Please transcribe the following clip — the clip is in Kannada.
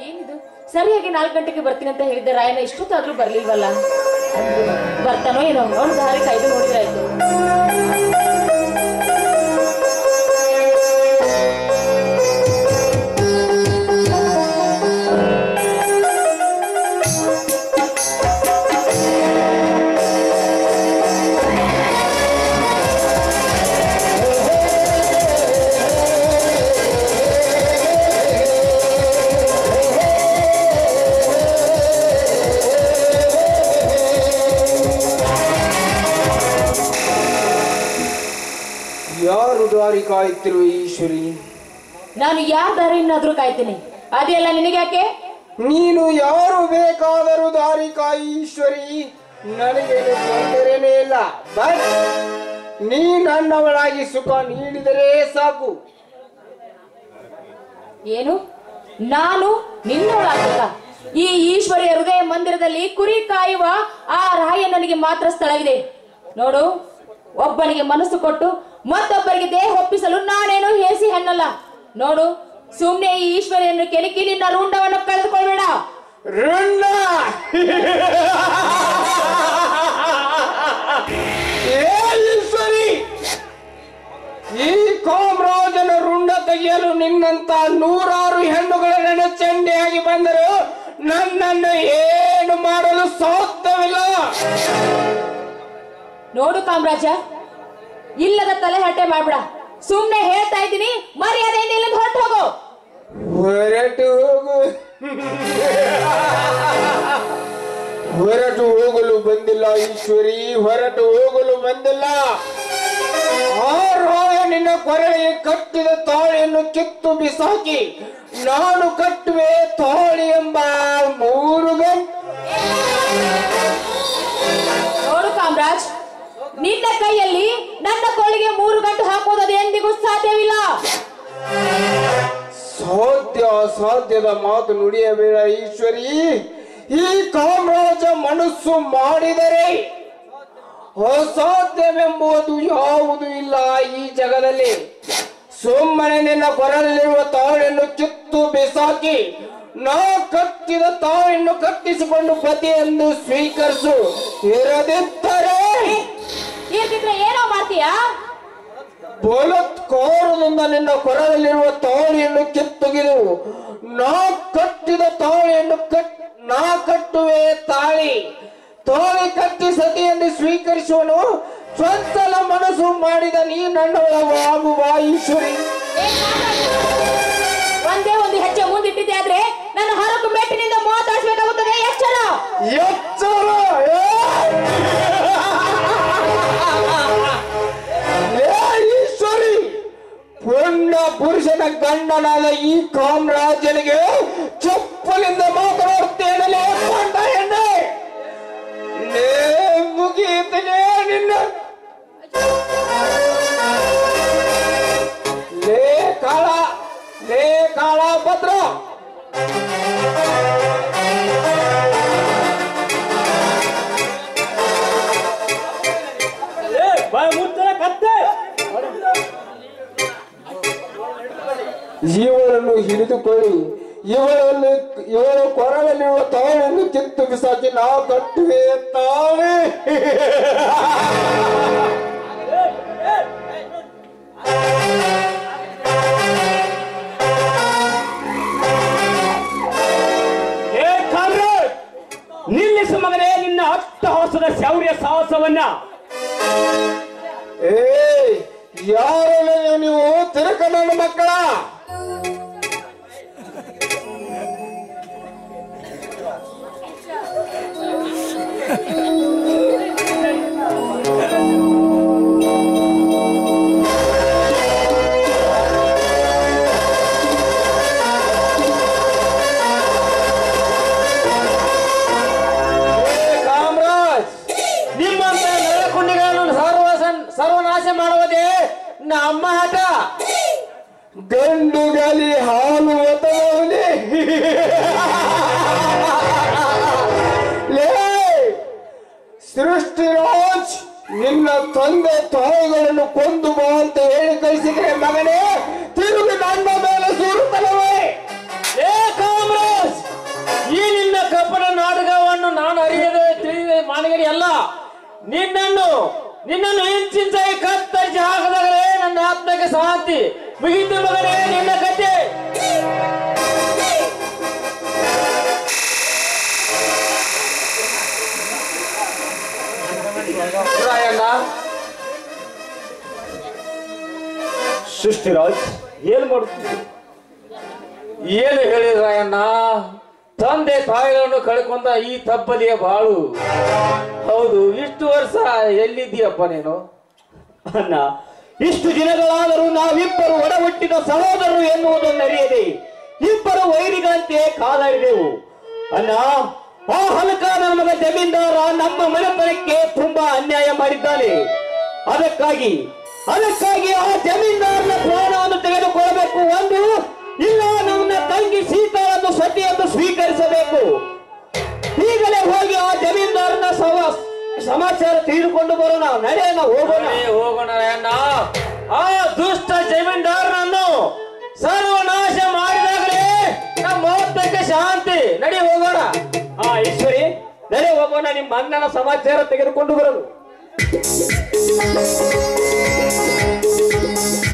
ಏನಿದು ಸರಿಯಾಗಿ ನಾಲ್ಕು ಗಂಟೆಗೆ ಬರ್ತೀನಿ ಅಂತ ಹೇಳಿದ್ದೆ ರಾಯನ ಇಷ್ಟೊತ್ತಾದ್ರೂ ಬರ್ಲಿಲ್ವಲ್ಲ ಬರ್ತಾನೋ ಏನೋ ಅವ್ನ ದಾರಿ ಕಾಯ್ದು ನೋಡಿದ್ರಾಯ್ತು ಯಾರು ದಾರಿ ಕಾಯುತ್ತಿರುವ ಈಶ್ವರಿ ನಾನು ಯಾರ ದಾರಿಯನ್ನಾದ್ರೂ ಕಾಯ್ತೀನಿ ಅದೆಲ್ಲ ನಿನಗೆ ಯಾಕೆ ನೀನು ಯಾರು ಬೇಕಾದರೂ ದಾರಿ ಕಾಯಿ ಈಶ್ವರಿ ನನಗೇನು ತೊಂದರೆನೇ ಇಲ್ಲ ಬಟ್ ನೀ ನನ್ನವಳಾಗಿ ಸುಖ ನೀಡಿದರೆ ಸಾಕು ಏನು ನಾನು ನಿನ್ನೊಳಾಗ ಈ ಈಶ್ವರಿಯ ಹೃದಯ ಮಂದಿರದಲ್ಲಿ ಕುರಿ ಕಾಯುವ ಆ ರಾಯ ನನಗೆ ಮಾತ್ರ ಸ್ಥಳವಿದೆ ನೋಡು ಒಬ್ಬನಿಗೆ ಮನಸ್ಸು ಕೊಟ್ಟು ಮತ್ತೊಬ್ಬರಿಗೆ ದೇಹ ಒಪ್ಪಿಸಲು ನಾನೇನು ಹೇಸಿ ಹಣ್ಣಲ್ಲ ನೋಡು ಸುಮ್ನೆ ಈ ಈಶ್ವರಿಯನ್ನು ಕೆಣಕಿ ನಿನ್ನ ರುಂಡವನ್ನು ಕಳೆದುಕೊಳ್ಬೇಡ ರುಂಡ ಏ ಈಶ್ವರಿ ಈ ಕಾಮರಾಜನ ರುಂಡ ತೆಗೆಯಲು ನಿನ್ನಂತ ನೂರಾರು ಹೆಣ್ಣುಗಳ ನನ್ನ ಚಂಡಿಯಾಗಿ ಬಂದರು ನನ್ನನ್ನು ಏನು ಮಾಡಲು ಸಾಧ್ಯವಿಲ್ಲ ನೋಡು ಕಾಮರಾಜ ಇಲ್ಲದ ತಲೆಹರಟೆ ಮಾಡ್ಬೇಡ ಸುಮ್ನೆ ಹೇಳ್ತಾ ಇದ್ದೀನಿ ಮರ್ಯಾದೆಯಿಂದ ಇಲ್ಲಿಂದ ಹೊರಟು ಹೋಗು ಹೊರಟು ಹೋಗು ಹೊರಟು ಹೋಗಲು ಬಂದಿಲ್ಲ ಈಶ್ವರಿ ಹೊರಟು ಹೋಗಲು ಬಂದಿಲ್ಲ ಆ ರಾಯ ನಿನ್ನ ಕೊರಳಿಗೆ ಕಟ್ಟಿದ ತಾಳಿಯನ್ನು ಕಿತ್ತು ಬಿಸಾಕಿ ನಾನು ಕಟ್ಟುವೆ ತಾಳಿ ಎಂಬ ಮೂರು ಗಂಟೆ ನೋಡು ಕಾಮರಾಜ್ ನಿನ್ನ ಕೈಯಲ್ಲಿ ನನ್ನ ಕೋಳಿಗೆ ಮೂರು ಗಂಟು ಹಾಕುವುದು ಅದು ಎಂದಿಗೂ ಸಾಧ್ಯವಿಲ್ಲ ಸಾಧ್ಯ ಅಸಾಧ್ಯದ ಮಾತು ನುಡಿಯಬೇಡ ಈಶ್ವರಿ ಈ ಕಾಮರಾಜ ಮನಸ್ಸು ಮಾಡಿದರೆ ಅಸಾಧ್ಯವೆಂಬುದು ಯಾವುದು ಇಲ್ಲ ಈ ಜಗದಲ್ಲಿ ಸುಮ್ಮನೆ ನಿನ್ನ ಕೊರಳಲ್ಲಿರುವ ತಾಳಿಯನ್ನು ಕಿತ್ತು ಬಿಸಾಕಿ ನಾ ಕಟ್ಟಿದ ತಾಳಿಯನ್ನು ಕಟ್ಟಿಸಿಕೊಂಡು ಪತಿ ಎಂದು ಸ್ವೀಕರಿಸು ಇರದಿದ್ದರೆ ಇರ್ತಿದ್ರೆ ಏನೋ ಮಾಡ್ತೀಯಾ ಬಲತ್ಕಾರದಿಂದ ನಿನ್ನ ಕೊರಳಲ್ಲಿರುವ ತಾಳಿಯನ್ನು ಕಿತ್ತೊಗೆದು ನಾ ಕಟ್ಟಿದ ತಾಳಿಯನ್ನು ಕಟ್ ನಾ ಕಟ್ಟುವೆ ತಾಳಿ ತಾಳಿ ಕಟ್ಟಿ ಸತಿಯನ್ನು ಸ್ವೀಕರಿಸುವನು ಸ್ವಂತಲ ಮನಸ್ಸು ಮಾಡಿದ ನೀ ನನ್ನೊಳಗಾಗುವ ಈಶ್ವರಿ ಏ ಕಾಮರಾಜ್, ಒಂದೇ ಒಂದು ಹೆಜ್ಜೆ ಮುಂದಿಟ್ಟಿದ್ದೆ ಆದ್ರೆ ನನ್ನ ಹರಕು ಮೆಟ್ಟಿನಿಂದ ಮಾತಾಡ್ಸ್ಬೇಕಾಗುತ್ತದೆ ಎಚ್ಚರ ಎಚ್ಚರ ಏ! ಏ ಈಶ್ವರಿ ಪುಣ್ಯ ಪುರುಷನ ಗಂಡನಾದ ಈ ಕಾಮರಾಜನಿಗೆ ಚಪ್ಪಲಿಂದ ಮಾತನಾಡುತ್ತೇನಲೇ ಪಂಡ ಎಣ್ಣೆ ಲೇ ಮುಗಿಯುತ್ತಲೇ ನಿನ್ನ ಲೇ ಕಾಳ ಲೇ ಕಾಳ ಭದ್ರ ಇವಳನ್ನು ಹಿಡಿದುಕೊಳ್ಳಿ ಇವಳನ್ನು ಇವಳ ಕೊರಳಲ್ಲಿರುವ ತಾಳನ್ನು ಕಿತ್ತು ಬಿಸಾಕಿ ನಾವು ಕಟ್ಟುವೆ ತಾಳೆ ಏ ಕಾಮ್ರೇಡ್ ನಿಲ್ಲಿಸು ಮಗನೇ ನಿನ್ನ ಅಟ್ಟಹಾಸದ ಶೌರ್ಯ ಸಾಹಸವನ್ನ ಏ ಯಾರಲ್ಲ ನೀವು ತಿರುಕ ನನ್ನ ಮಕ್ಕಳ ಏ ಕಾಮರಾಜ್ ನಿಮ್ಮಂತ ನರಕುಂಡಿಗಳನ್ನು ಸರ್ವಸನ್ ಸರ್ವನಾಶ ಮಾಡುವುದೇ ನಮ್ಮ ಹಠ ಗಂಡುಗಲಿ ಹಾಲು ಒತ್ತಬಹುದೇ ಲೇ ಸೃಷ್ಟಿರಾಜ್ ನಿನ್ನ ತಂದೆ ತಾಯಿಗಳನ್ನು ಕೊಂದು ಬಾ ಅಂತ ಹೇಳಿ ಕಳಿಸಿದ್ರೆ ಮಗನೇ ತಿರುಗಿ ನನ್ನ ಮೇಲೆ ಸುರುತ್ತಲವೇ ಏ ಕಾಮರಾಜ್ ನಿನ್ನನ್ನು ನಿನ್ನನ್ನು ಇಂಚಿಂಚಾಗಿ ಕತ್ತರಿಸಿ ಹಾಕದಾಗಲೇ ನನ್ನ ಆತ್ಮಕ್ಕೆ ಶಾಂತಿ ಮುಗಿತು ಮಗನೇ ನಿನ್ನ ಕತೆ ರಾಯಣ್ಣ ಸೃಷ್ಟಿರಾಜ್ ಏನ್ ಮಾಡುತ್ತೀರಿ ಏನು ಹೇಳಿ ರಾಯಣ್ಣ ತಂದೆ ತಾಯಿಗಳನ್ನು ಕಳ್ಕೊಂಡ ಈ ತಬ್ಬಲಿಯ ಬಾಳು ಹೌದು ಇಷ್ಟು ವರ್ಷ ಎಲ್ಲಿದ್ದೀಯಪ್ಪ ನೀನು ಅಣ್ಣ ಇಷ್ಟು ದಿನಗಳಾದರೂ ನಾವಿಬ್ಬರು ಒಡ ಹುಟ್ಟಿದ ಸಹೋದರರು ಎನ್ನುವುದನ್ನು ಅರಿಯದೆ ಇಬ್ಬರು ವೈರಿಗಳಂತೆ ಕಾದಾಡಿದೆವು ಅಣ್ಣ ಆ ಹಲಕ ನಮ್ಮ ಜಮೀನ್ದಾರ ನಮ್ಮ ಮನೆತನಕ್ಕೆ ತುಂಬಾ ಅನ್ಯಾಯ ಮಾಡಿದ್ದಾನೆ ಅದಕ್ಕಾಗಿ ಅದಕ್ಕಾಗಿ ಆ ಜಮೀನ್ದಾರನ ಪ್ರಾಣವನ್ನು ತೆಗೆದುಕೊಳ್ಳಬೇಕು ಒಂದು ಇಲ್ಲ ನನ್ನ ತಂಗಿ ಸೀತಾಳನ್ನು ಸತಿಯನ್ನು ಸ್ವೀಕರಿಸಬೇಕು ಈಗಲೇ ಹೋಗಿ ಆ ಜಮೀನ್ದಾರನ ಸವ ಸಮಾಚಾರ ತಿಳಿದುಕೊಂಡು ಬರೋಣ ನಡೆಯೋಣ ಹೋಗೋಣ ನಡಿ ಹೋಗೋಣ ರಾಯಣ್ಣ ಆ ದುಷ್ಟ ಜಮೀನ್ದಾರನನ್ನು ಸರ್ವನಾಶ ಮಾಡಿದಾಗಲೇ ನಮ್ಮ ಆತ್ಮಕ್ಕೆ ಶಾಂತಿ ನಡಿ ಹೋಗೋಣ ಹಾ ಈಶ್ವರಿ ನಡೆ ಹೋಗೋಣ ನಿಮ್ಮ ಅಣ್ಣನ ಸಮಾಚಾರ ತೆಗೆದುಕೊಂಡು ಬರಲು